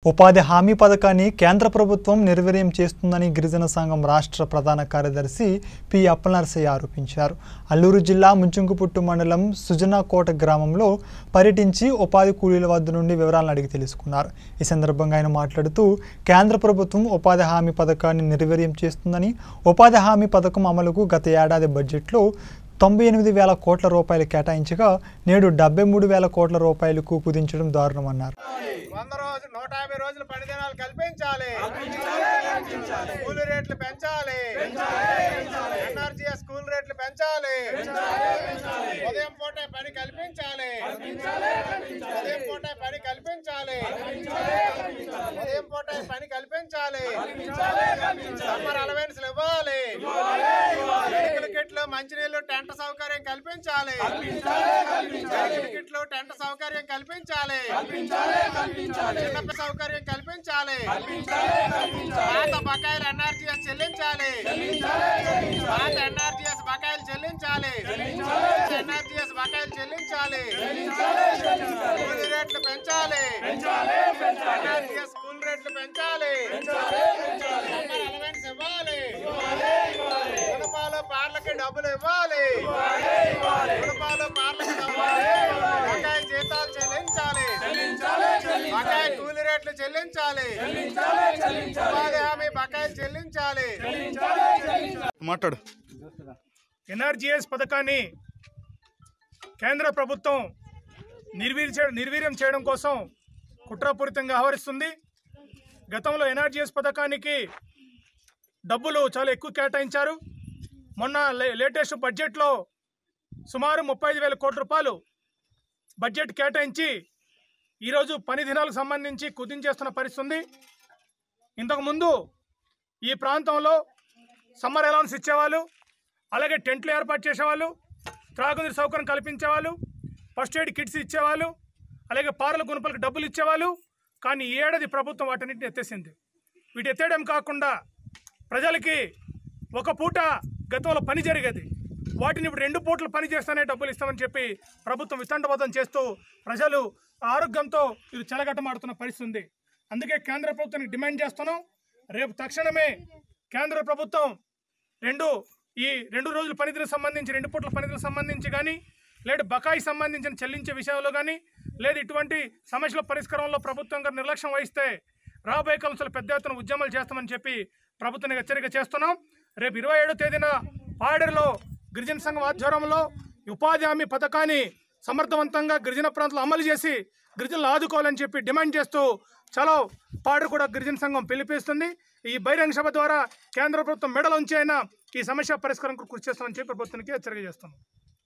ఉపాధి హామీ పథకాన్ని కేంద్ర ప్రభుత్వం నిర్వీర్యం చేస్తుందని గిరిజన సంఘం రాష్ట్ర ప్రధాన కార్యదర్శి పి అప్పనరసయ్య ఆరోపించారు అల్లూరు జిల్లా ముంచుంకుపుట్టు మండలం సుజనాకోట గ్రామంలో పర్యటించి ఉపాధి కూలీల వద్ద నుండి వివరాలను అడిగి తెలుసుకున్నారు ఈ సందర్భంగా ఆయన మాట్లాడుతూ కేంద్ర ప్రభుత్వం ఉపాధి హామీ పథకాన్ని నిర్వీర్యం చేస్తుందని ఉపాధి హామీ పథకం అమలుకు గత ఏడాది బడ్జెట్లో తొంభై ఎనిమిది వేల కోట్ల రూపాయలు కేటాయించగా నేడు డెబ్బై మూడు వేల కోట్ల రూపాయలకు కుదించడం దారుణమన్నారు వంద రోజులు నూట యాభై రోజులు పని దినాలు కల్పించాలి కూలి రేట్లు పెంచాలి ఎన్ఆర్జీఎస్ కూలి రేట్లు పెంచాలి ఉదయం పూటే పని కల్పించాలి ఉదయం పూటే పని కల్పించాలి ఉదయం పూటే పని కల్పించాలి సమ్మర్ అలవెన్స్లు ఇవ్వాలి మెడికల్ కిట్లు మంచినీళ్ళు టెంట్ సౌకర్యం కల్పించాలి మెడికల్ కిట్లు టెంట్ సౌకర్యం కల్పించాలి చిన్న సౌకర్యం కల్పించాలి పాత బకాయిలు ఎన్ఆర్జీఎస్ చెల్లించాలి పాత ఎన్ఆర్జీఎస్ బకాయిలు చెల్లించాలి ఎన్ఆర్జీఎస్ బకాయిలు చెల్లించాలి కూలీ రేట్లు పెంచాలి ఎన్ఆర్జీఎస్ కూలీ రేట్లు పెంచాలి సమ్మర్ అలవెన్స్ ఇవ్వాలి కుటుంబాలు పార్లకి డబ్బులు ఇవ్వాలి కుటుంబాలు పార్లకి డబ్బులు బకాయి జీతాలు చెల్లించాలి బకాయి కూలీ రేట్లు చెల్లించాలి ఉపాధి హామీ బకాయిలు చెల్లించాలి మాట్లాడు ఎన్ఆర్జీఎస్ పథకాన్ని కేంద్ర ప్రభుత్వం నిర్వీర్య చే- నిర్వీర్యం చేయడం కోసం కుట్రపూరితంగా వ్యవహరిస్తుంది గతంలో ఎన్ఆర్జీఎస్ పథకానికి డబ్బులు చాలా ఎక్కువ కేటాయించారు మొన్న లే- లేటెస్ట్ బడ్జెట్లో సుమారు ముప్పై ఐదు వేల కోట్ల రూపాయలు బడ్జెట్ కేటాయించి ఈరోజు పని దినాలకు సంబంధించి కుదించేస్తున్న పరిస్థితి ఉంది ఇంతకుముందు ఈ ప్రాంతంలో సమ్మర్ అలౌన్స్ ఇచ్చేవాళ్ళు అలాగే టెంట్లు ఏర్పాటు చేసేవాళ్ళు త్రాగునీరు సౌకర్యం కల్పించేవాళ్ళు ఫస్ట్ ఎయిడ్ కిట్స్ ఇచ్చేవాళ్ళు అలాగే పారల గుణపలకు డబ్బులు ఇచ్చేవాళ్ళు కానీ ఈ ఏడాది ప్రభుత్వం వాటన్నిటిని ఎత్తేసింది వీటి ఎత్తేయడం కాకుండా ప్రజలకి ఒక పూట గతంలో పని జరిగేది వాటిని ఇప్పుడు రెండు పూటలు పని చేస్తేనే డబ్బులు ఇస్తామని చెప్పి ప్రభుత్వం వితండబద్ధం చేస్తూ ప్రజలు ఆరోగ్యంతో ఇది చెలగట్టమాడుతున్న పరిస్థితి ఉంది అందుకే కేంద్ర ప్రభుత్వానికి డిమాండ్ చేస్తున్నాం రేపు తక్షణమే కేంద్ర ప్రభుత్వం రెండు ఈ రెండు రోజుల పనిదిలకు సంబంధించి రెండు పూట్ల పనిదిలకు సంబంధించి కానీ లేదు బకాయి సంబంధించిన చెల్లించే విషయంలో కానీ లేదు ఇటువంటి సమస్యల పరిష్కారంలో ప్రభుత్వం గారు నిర్లక్ష్యం వహిస్తే రాబోయే కాలంలో పెద్ద ఎత్తున ఉద్యమాలు చేస్తామని చెప్పి ప్రభుత్వానికి హెచ్చరిక చేస్తున్నాం రేపు ఇరవై ఏడో తేదీన పాడేరులో గిరిజన సంఘం ఆధ్వర్యంలో ఈ ఉపాధి హామీ పథకాన్ని సమర్థవంతంగా గిరిజన ప్రాంతాల్లో అమలు చేసి గిరిజనులు ఆదుకోవాలని చెప్పి డిమాండ్ చేస్తూ చలో పాడేరు కూడా గిరిజన సంఘం పిలిపిస్తుంది ఈ బహిరంగ సభ ద్వారా కేంద్ర ప్రభుత్వం మెడలోంచి అయినా ఈ సమస్య పరిష్కారం కృషి చేస్తామని చెప్పి ప్రభుత్వానికి హెచ్చరిక చేస్తున్నాం